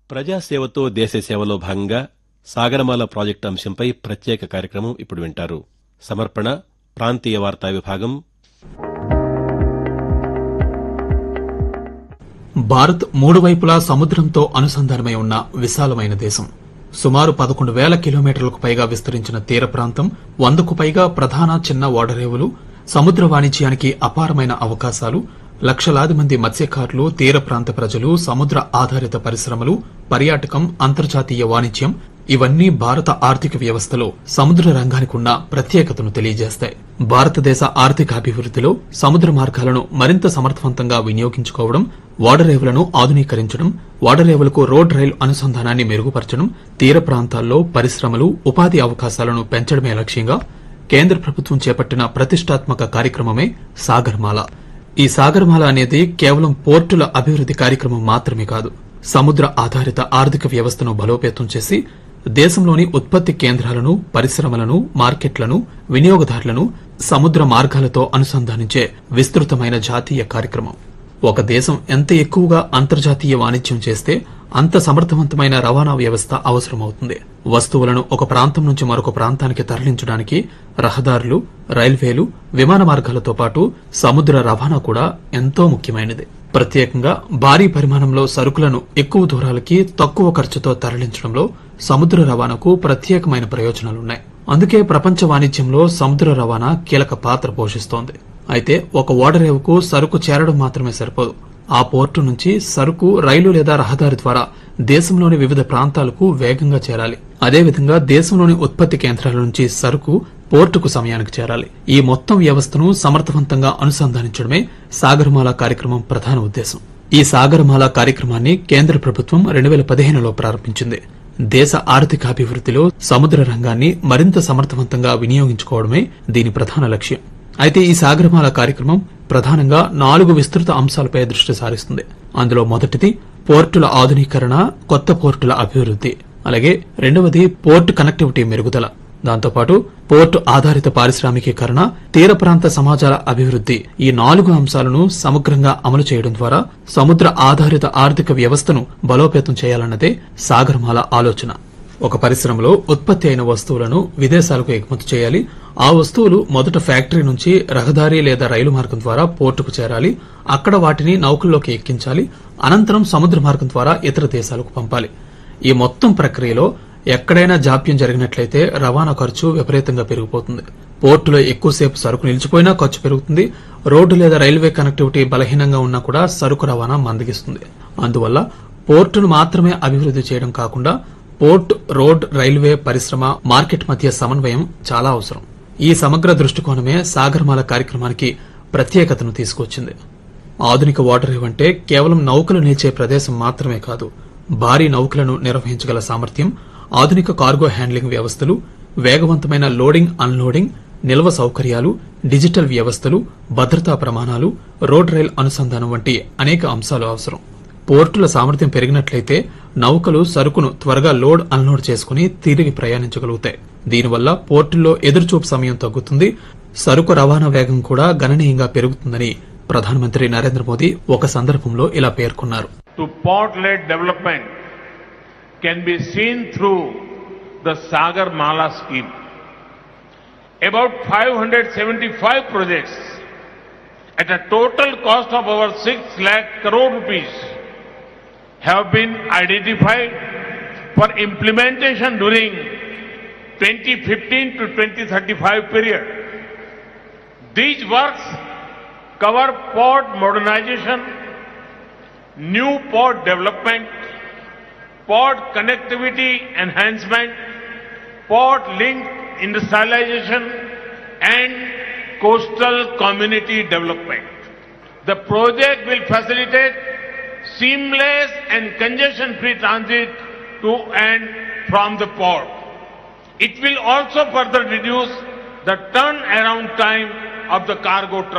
ప్రజాసేవతో దేశ సేవలో భాగంగా సాగరమాల ప్రాజెక్టు అంశంపై ప్రత్యేక కార్యక్రమం ఇప్పుడు వింటారు సమర్పణ ప్రాంతీయ వార్తా విభాగం భారత్ మూడు వైపులా సముద్రంతో అనుసంధానమై ఉన్న విశాలమైన దేశం సుమారు పదకొండు వేల కిలోమీటర్లకు పైగా విస్తరించిన తీర ప్రాంతం వందకు పైగా ప్రధాన చిన్న ఓడరేవులు సముద్ర వాణిజ్యానికి అపారమైన అవకాశాలు లక్షలాది మంది మత్స్యకారులు తీర ప్రాంత ప్రజలు సముద్ర ఆధారిత పరిశ్రమలు పర్యాటకం అంతర్జాతీయ వాణిజ్యం ఇవన్నీ భారత ఆర్థిక వ్యవస్థలో సముద్ర రంగానికి ఉన్న ప్రత్యేకతను తెలియజేస్తాయి భారతదేశ ఆర్థిక అభివృద్దిలో సముద్ర మార్గాలను మరింత సమర్థవంతంగా వినియోగించుకోవడం ఓడరేవులను ఆధునీకరించడం ఓడరేవులకు రోడ్ రైలు అనుసంధానాన్ని మెరుగుపరచడం తీర ప్రాంతాల్లో పరిశ్రమలు ఉపాధి అవకాశాలను పెంచడమే లక్ష్యంగా కేంద్ర ప్రభుత్వం చేపట్టిన ప్రతిష్టాత్మక కార్యక్రమమే సాగర్మాల ఈ సాగర్మాల అనేది కేవలం పోర్టుల అభివృద్ది కార్యక్రమం మాత్రమే కాదు సముద్ర ఆధారిత ఆర్థిక వ్యవస్థను బలోపేతం చేసి దేశంలోని ఉత్పత్తి కేంద్రాలను పరిశ్రమలను మార్కెట్లను వినియోగదారులను సముద్ర మార్గాలతో అనుసంధానించే విస్తృతమైన జాతీయ కార్యక్రమం ఒక దేశం ఎంత ఎక్కువగా అంతర్జాతీయ వాణిజ్యం చేస్తే అంత సమర్థవంతమైన రవాణా వ్యవస్థ అవసరమవుతుంది వస్తువులను ఒక ప్రాంతం నుంచి మరొక ప్రాంతానికి తరలించడానికి రహదారులు రైల్వేలు విమాన మార్గాలతో పాటు సముద్ర రవాణా కూడా ఎంతో ముఖ్యమైనది ప్రత్యేకంగా భారీ పరిమాణంలో సరుకులను ఎక్కువ దూరాలకి తక్కువ ఖర్చుతో తరలించడంలో సముద్ర రవాణాకు ప్రత్యేకమైన ప్రయోజనాలున్నాయి అందుకే ప్రపంచ వాణిజ్యంలో సముద్ర రవాణా కీలక పాత్ర పోషిస్తోంది అయితే ఒక ఓడరేవుకు సరుకు చేరడం మాత్రమే సరిపోదు ఆ పోర్టు నుంచి సరుకు రైలు లేదా రహదారి ద్వారా దేశంలోని వివిధ ప్రాంతాలకు వేగంగా చేరాలి అదేవిధంగా దేశంలోని ఉత్పత్తి కేంద్రాల నుంచి సరుకు పోర్టుకు సమయానికి చేరాలి ఈ మొత్తం వ్యవస్థను సమర్థవంతంగా అనుసంధానించడమే సాగరమాల కార్యక్రమం ప్రధాన ఉద్దేశం ఈ సాగరమాల కార్యక్రమాన్ని కేంద్ర ప్రభుత్వం రెండు వేల పదిహేనులో ప్రారంభించింది దేశ ఆర్థికాభివృద్దిలో సముద్ర రంగాన్ని మరింత సమర్థవంతంగా వినియోగించుకోవడమే దీని ప్రధాన లక్ష్యం అయితే ఈ సాగరమాల కార్యక్రమం ప్రధానంగా నాలుగు విస్తృత అంశాలపై దృష్టి సారిస్తుంది అందులో మొదటిది పోర్టుల ఆధునీకరణ కొత్త పోర్టుల అభివృద్ది అలాగే రెండవది పోర్టు కనెక్టివిటీ మెరుగుదల దాంతోపాటు పోర్టు ఆధారిత పారిశ్రామికీకరణ తీర ప్రాంత సమాజాల అభివృద్ది ఈ నాలుగు అంశాలను సమగ్రంగా అమలు చేయడం ద్వారా సముద్ర ఆధారిత ఆర్థిక వ్యవస్థను బలోపేతం చేయాలన్నదే సాగరమాల ఆలోచన ఒక పరిశ్రమలో ఉత్పత్తి అయిన వస్తువులను విదేశాలకు ఎగుమతి చేయాలి ఆ వస్తువులు మొదట ఫ్యాక్టరీ నుంచి రహదారి లేదా రైలు మార్గం ద్వారా పోర్టుకు చేరాలి అక్కడ వాటిని నౌకల్లోకి ఎక్కించాలి అనంతరం సముద్ర మార్గం ద్వారా ఇతర దేశాలకు పంపాలి ఈ మొత్తం ప్రక్రియలో ఎక్కడైనా జాప్యం జరిగినట్లయితే రవాణా ఖర్చు విపరీతంగా పెరిగిపోతుంది పోర్టులో ఎక్కువసేపు సరుకు నిలిచిపోయినా ఖర్చు పెరుగుతుంది రోడ్డు లేదా రైల్వే కనెక్టివిటీ బలహీనంగా ఉన్నా కూడా సరుకు రవాణా మందగిస్తుంది అందువల్ల పోర్టును మాత్రమే అభివృద్ది చేయడం కాకుండా పోర్ట్ రోడ్ రైల్వే పరిశ్రమ మార్కెట్ మధ్య సమన్వయం చాలా అవసరం ఈ సమగ్ర దృష్టికోణమే సాగర్మాల కార్యక్రమానికి ప్రత్యేకతను తీసుకొచ్చింది ఆధునిక వాటర్ అంటే కేవలం నౌకలు నిలిచే ప్రదేశం మాత్రమే కాదు భారీ నౌకలను నిర్వహించగల సామర్థ్యం ఆధునిక కార్గో హ్యాండ్లింగ్ వ్యవస్థలు వేగవంతమైన లోడింగ్ అన్లోడింగ్ నిల్వ సౌకర్యాలు డిజిటల్ వ్యవస్థలు భద్రతా ప్రమాణాలు రోడ్ రైల్ అనుసంధానం వంటి అనేక అంశాలు అవసరం పోర్టుల సామర్థ్యం పెరిగినట్లయితే నౌకలు సరుకును త్వరగా లోడ్ అన్లోడ్ చేసుకుని తిరిగి ప్రయాణించగలుగుతాయి దీనివల్ల పోర్టుల్లో ఎదురుచూపు సమయం తగ్గుతుంది సరుకు రవాణా వేగం కూడా గణనీయంగా పెరుగుతుందని ప్రధానమంత్రి నరేంద్ర మోదీ ఒక సందర్భంలో ఇలా పేర్కొన్నారు to port-led development can be seen through the Sagar Mala scheme. About 575 projects at a total cost of over 6 lakh crore rupees have been identified for implementation during 2015 to 2035 period. These works cover port modernization, new port development, port connectivity enhancement, port link industrialization, and coastal community development. The project will facilitate seamless and congestion-free transit to and from the port. It will also further reduce the turnaround time of the cargo truck.